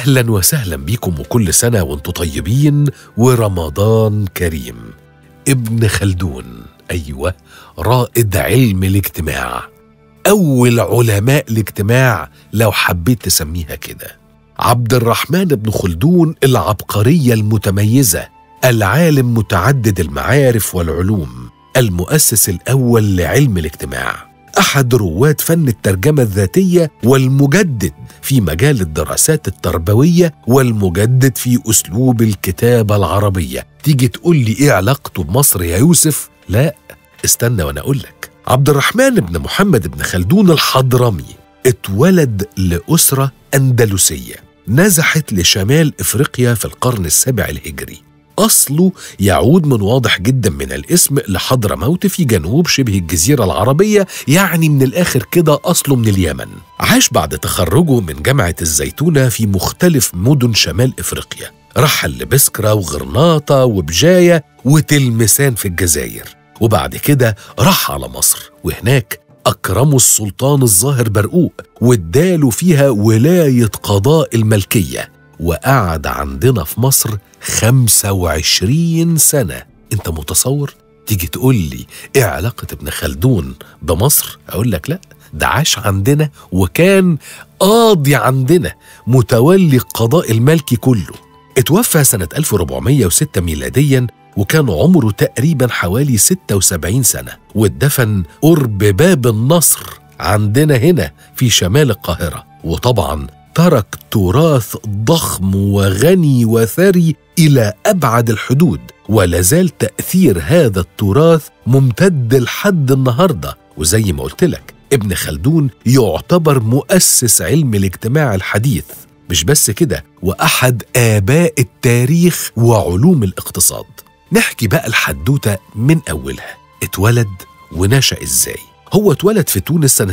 أهلا وسهلا بيكم وكل سنة وانتم طيبين ورمضان كريم ابن خلدون أيوة رائد علم الاجتماع أول علماء الاجتماع لو حبيت تسميها كده عبد الرحمن بن خلدون العبقرية المتميزة العالم متعدد المعارف والعلوم المؤسس الأول لعلم الاجتماع احد رواد فن الترجمه الذاتيه والمجدد في مجال الدراسات التربويه والمجدد في اسلوب الكتابه العربيه تيجي تقول لي ايه علاقته بمصر يا يوسف لا استنى وانا اقول لك عبد الرحمن بن محمد بن خلدون الحضرمي اتولد لاسره اندلسيه نزحت لشمال افريقيا في القرن السابع الهجري أصله يعود من واضح جدا من الاسم لحضرموت في جنوب شبه الجزيرة العربية يعني من الآخر كده أصله من اليمن عاش بعد تخرجه من جامعة الزيتونة في مختلف مدن شمال إفريقيا رحل لبسكرة وغرناطة وبجاية وتلمسان في الجزائر وبعد كده راح على مصر وهناك أكرموا السلطان الظاهر برقوق واداله فيها ولاية قضاء الملكية وقعد عندنا في مصر 25 سنة انت متصور؟ تيجي تقول لي ايه علاقة ابن خلدون بمصر؟ اقول لك لا ده عاش عندنا وكان قاضي عندنا متولي القضاء الملكي كله اتوفى سنة 1406 ميلاديا وكان عمره تقريبا حوالي 76 سنة واتدفن قرب باب النصر عندنا هنا في شمال القاهرة وطبعا ترك تراث ضخم وغني وثري الى ابعد الحدود ولا زال تاثير هذا التراث ممتد لحد النهارده وزي ما قلت لك ابن خلدون يعتبر مؤسس علم الاجتماع الحديث مش بس كده واحد اباء التاريخ وعلوم الاقتصاد نحكي بقى الحدوته من اولها اتولد ونشا ازاي هو اتولد في تونس سنة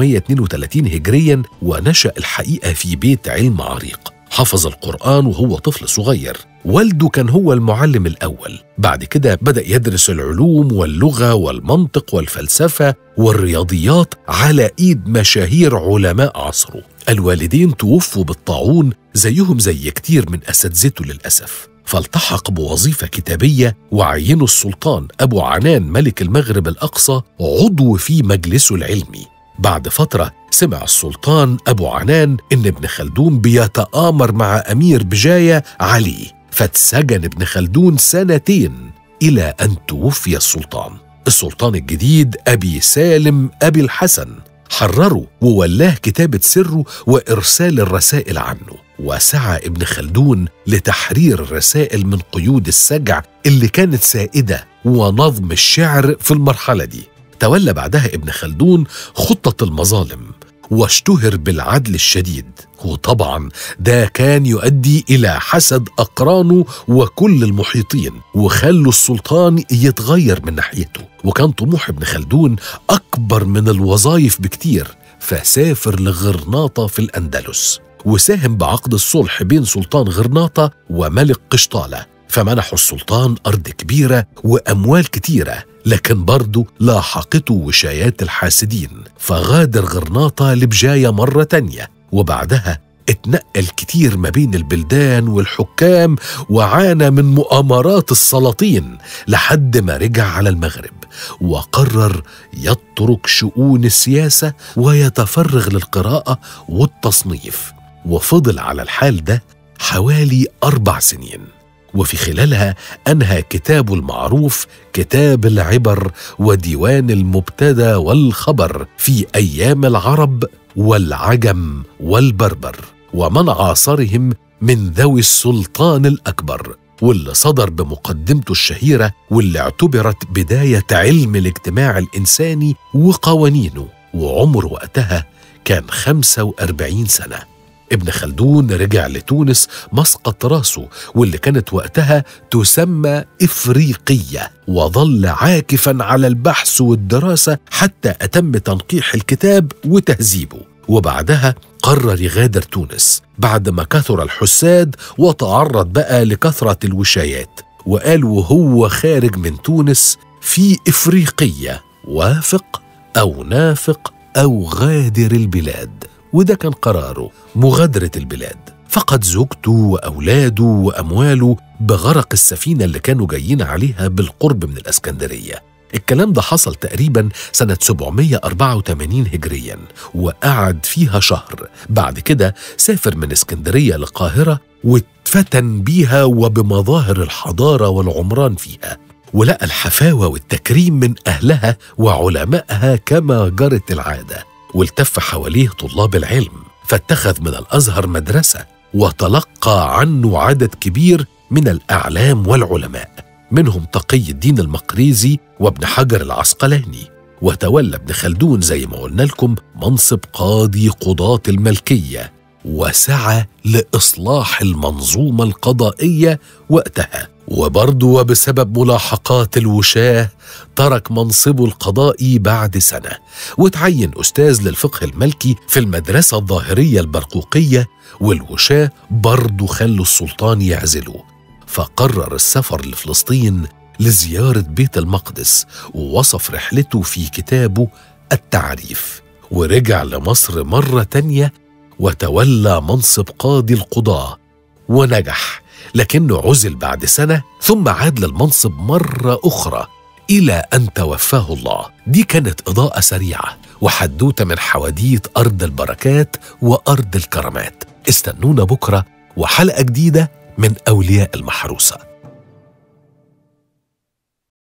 732 هجريا ونشأ الحقيقة في بيت علم عريق حفظ القرآن وهو طفل صغير والده كان هو المعلم الأول بعد كده بدأ يدرس العلوم واللغة والمنطق والفلسفة والرياضيات على إيد مشاهير علماء عصره الوالدين توفوا بالطاعون زيهم زي كتير من أساتذته للأسف فالتحق بوظيفة كتابية وعينه السلطان أبو عنان ملك المغرب الأقصى عضو في مجلسه العلمي بعد فترة سمع السلطان أبو عنان إن ابن خلدون بيتآمر مع أمير بجاية علي فاتسجن ابن خلدون سنتين إلى أن توفي السلطان السلطان الجديد أبي سالم أبي الحسن حرره وولاه كتابة سره وإرسال الرسائل عنه وسعى ابن خلدون لتحرير الرسائل من قيود السجع اللي كانت سائدة ونظم الشعر في المرحلة دي تولى بعدها ابن خلدون خطة المظالم واشتهر بالعدل الشديد وطبعا ده كان يؤدي الى حسد اقرانه وكل المحيطين وخلوا السلطان يتغير من ناحيته وكان طموح ابن خلدون اكبر من الوظائف بكتير فسافر لغرناطه في الاندلس وساهم بعقد الصلح بين سلطان غرناطه وملك قشطاله فمنحوا السلطان ارض كبيره واموال كتيره لكن برضه لاحقته وشايات الحاسدين فغادر غرناطة لبجاية مرة تانية وبعدها اتنقل كتير ما بين البلدان والحكام وعانى من مؤامرات السلاطين لحد ما رجع على المغرب وقرر يترك شؤون السياسة ويتفرغ للقراءة والتصنيف وفضل على الحال ده حوالي أربع سنين وفي خلالها انهى كتابه المعروف كتاب العبر وديوان المبتدا والخبر في ايام العرب والعجم والبربر ومن عاصرهم من ذوي السلطان الاكبر واللي صدر بمقدمته الشهيره واللي اعتبرت بدايه علم الاجتماع الانساني وقوانينه وعمر وقتها كان 45 سنه ابن خلدون رجع لتونس مسقط راسه واللي كانت وقتها تسمى إفريقية وظل عاكفا على البحث والدراسة حتى أتم تنقيح الكتاب وتهذيبه وبعدها قرر يغادر تونس بعد ما كثر الحساد وتعرض بقى لكثرة الوشايات وقال وهو خارج من تونس في إفريقية وافق أو نافق أو غادر البلاد وده كان قراره مغادرة البلاد فقد زوجته وأولاده وأمواله بغرق السفينة اللي كانوا جايين عليها بالقرب من الإسكندرية الكلام ده حصل تقريبا سنة 784 هجريا وقعد فيها شهر بعد كده سافر من اسكندرية للقاهرة واتفتن بيها وبمظاهر الحضارة والعمران فيها ولقى الحفاوة والتكريم من أهلها وعلمائها كما جرت العادة والتف حواليه طلاب العلم فاتخذ من الأزهر مدرسة وتلقى عنه عدد كبير من الأعلام والعلماء منهم تقي الدين المقريزي وابن حجر العسقلاني وتولى ابن خلدون زي ما قلنا لكم منصب قاضي قضاة الملكية وسعى لإصلاح المنظومة القضائية وقتها وبرضه وبسبب ملاحقات الوشاه ترك منصبه القضائي بعد سنة وتعين أستاذ للفقه الملكي في المدرسة الظاهرية البرقوقية والوشاه برضه خلوا السلطان يعزله فقرر السفر لفلسطين لزيارة بيت المقدس ووصف رحلته في كتابه التعريف ورجع لمصر مرة تانية وتولى منصب قاضي القضاة ونجح لكنه عزل بعد سنة ثم عاد للمنصب مرة أخرى إلى أن توفاه الله دي كانت إضاءة سريعة وحدوتة من حواديت أرض البركات وأرض الكرامات استنونا بكرة وحلقة جديدة من أولياء المحروسة